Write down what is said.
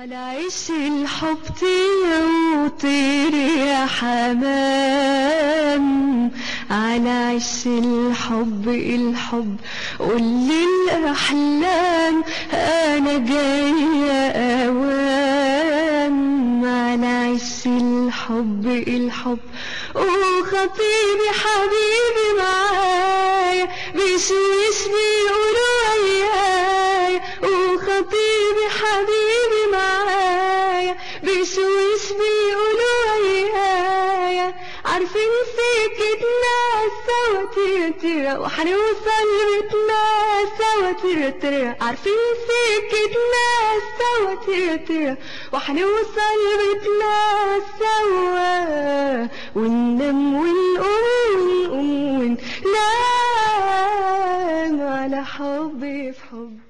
على عش الحب طير وطير يا حمام على عش الحب الحب قول الأحلام أنا جاية أوام على عش الحب الحب وخطيبي حبيبي معايا بيشويش بيقولوا ويايا وخطيبي حبيبي معايا بيشويش بيقولوا ويايا عارفين سكتنا سوا تيرا تيرا وحنوصل بيتنا سوا تيرا تيرا عارفين سكتنا سوا تيرا تيرا وحنوصل بيتنا سوا وننام ونقوم ونقوم وننام على حبي في حب